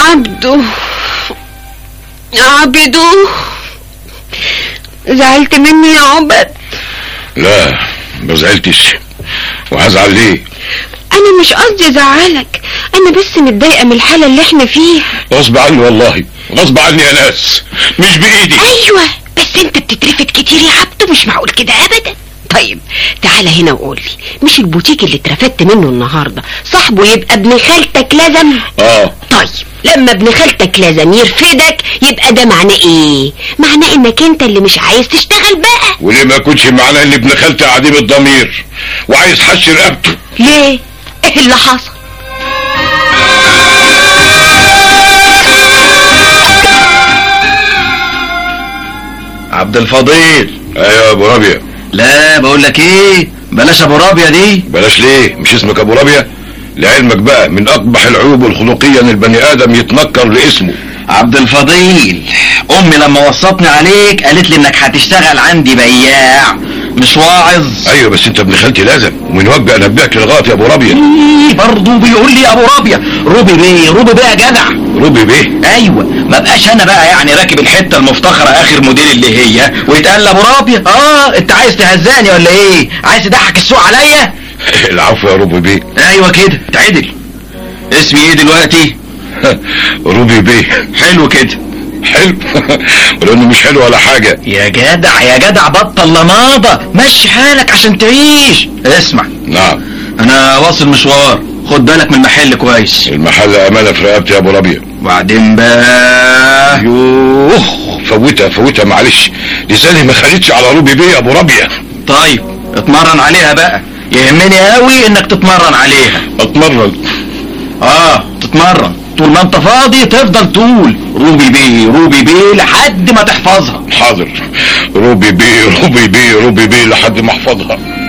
عبدو عبدو زعلت مني يا عبد لا ما زعلتش وهزعل ليه انا مش قصدي ازعلك انا بس متضايقه من الحاله اللي احنا فيها غصب عني والله غصب عني يا ناس مش بايدي ايوه بس انت بتترفد كتير يا عبدو مش معقول كده ابدا طيب تعالى هنا وقول لي مش البوتيك اللي اترفدت منه النهارده صاحبه يبقى ابن خالتك لازم اه طيب لما ابن خالتك لازم يرفدك يبقى ده معناه ايه معناه انك انت اللي مش عايز تشتغل بقى وليه ما يكونش معناه ان ابن خالتي عديم الضمير وعايز حش رقبته ليه ايه اللي حصل عبد الفضيل ايوه يا ابو رابية لا بقول لك ايه بلاش ابو رابية دي بلاش ليه مش اسمك ابو رابية لعلمك بقى من اقبح العيوب الخلقية ان البني ادم يتنكر لاسمه عبد الفضيل امي لما وصتني عليك قالت لي انك هتشتغل عندي بياع مش واعظ ايوه بس انت ابن خالتي لازم ومن وجه انبهك للغايه يا ابو رابية إيه برضه بيقول لي ابو رابية روبي بيه روبي بيه يا جدع روبي بيه ايوه ما بقاش انا بقى يعني راكب الحته المفتخره اخر موديل اللي هي ويتقال ابو رابية اه انت عايز تهزاني ولا ايه عايز تضحك السوق عليا العفو يا روبي بيه ايوه كده اتعدل اسمي ايه دلوقتي روبي بيه حلو كده حلو ولو انه مش حلو ولا حاجة يا جدع يا جدع بطل لماضة مشي حالك عشان تعيش اسمع نعم انا واصل مشوار خد بالك من المحل كويس المحل امانة في رقبتي يا ابو ربيع وبعدين بقى يوه فوتها فوتها معلش لساني ما خدتش على روبي بيه يا ابو ربيع طيب اتمرن عليها بقى يهمني قوي انك تتمرن عليها اتمرن اه تتمرن طول ما انت فاضي تفضل تقول روبي بيه روبي بيه لحد ما تحفظها حاضر روبي بيه روبي بيه روبي بيه لحد ما احفظها